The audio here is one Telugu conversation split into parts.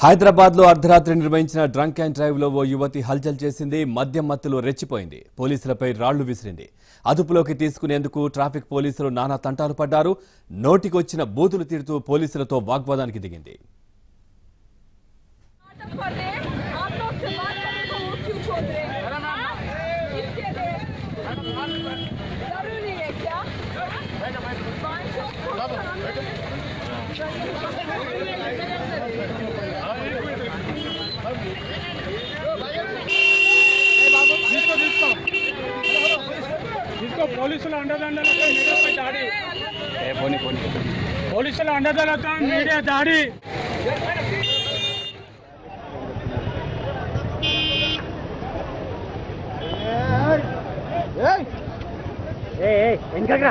హైదరాబాద్ లో అర్ధరాత్రి నిర్వహించిన డ్రంక్ అండ్ డ్రైవ్ లో ఓ యువతి హల్చల్ చేసింది మద్యం మత్తులో రెచ్చిపోయింది పోలీసులపై రాళ్లు విసిరింది అదుపులోకి తీసుకునేందుకు ట్రాఫిక్ పోలీసులు నానా తంటాలు పడ్డారు నోటికొచ్చిన బూతులు తిడుతూ పోలీసులతో వాగ్వాదానికి దిగింది नाटक कर रहे हैं आप लोग से बात करने को वो क्यों छोड़ रहे हैं किसके लिए जरूरी है क्या पाँच सौ को తీసుకో తీసుకో తీసుకో పోలీసుల అండదండలతో మీడియాపై దాడి పోలీసుల అండదండలతో మీడియా దాడి వెనకరా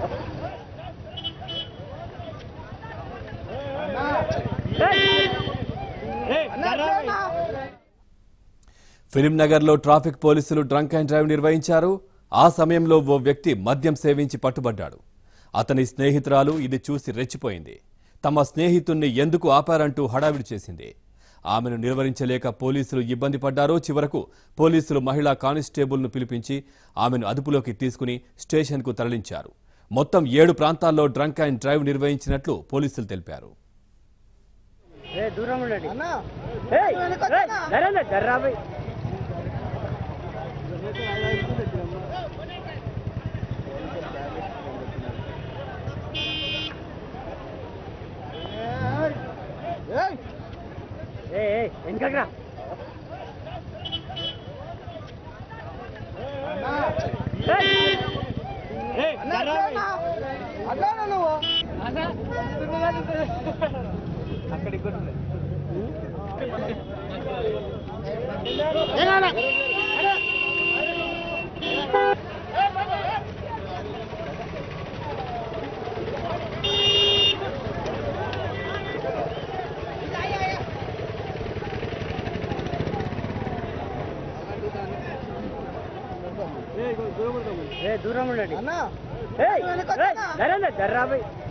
ఫిలిం నగర్ లో ట్రాఫిక్ పోలీసులు డ్రంక్ అండ్ డ్రైవ్ నిర్వహించారు ఆ సమయంలో ఓ వ్యక్తి మద్యం సేవించి పట్టుబడ్డాడు అతని స్నేహితురాలు ఇది చూసి రెచ్చిపోయింది తమ స్నేహితుణ్ణి ఎందుకు ఆపారంటూ హడావిడి చేసింది ఆమెను నిర్వహించలేక పోలీసులు ఇబ్బంది పడ్డారు చివరకు పోలీసులు మహిళా కానిస్టేబుల్ను పిలిపించి ఆమెను అదుపులోకి తీసుకుని స్టేషన్కు తరలించారు మొత్తం ఏడు ప్రాంతాల్లో డ్రంక్ అండ్ డ్రైవ్ నిర్వహించినట్లు పోలీసులు తెలిపారు ఏ దూరం ఉండండి ఏయ్, ఏయ్, నరేంద్ర జర్రా బై ఏ వెనకరా ఏ దూరం ఉండండి ఏయ్, ఏయ్, నరేంద్ర జర్రా బై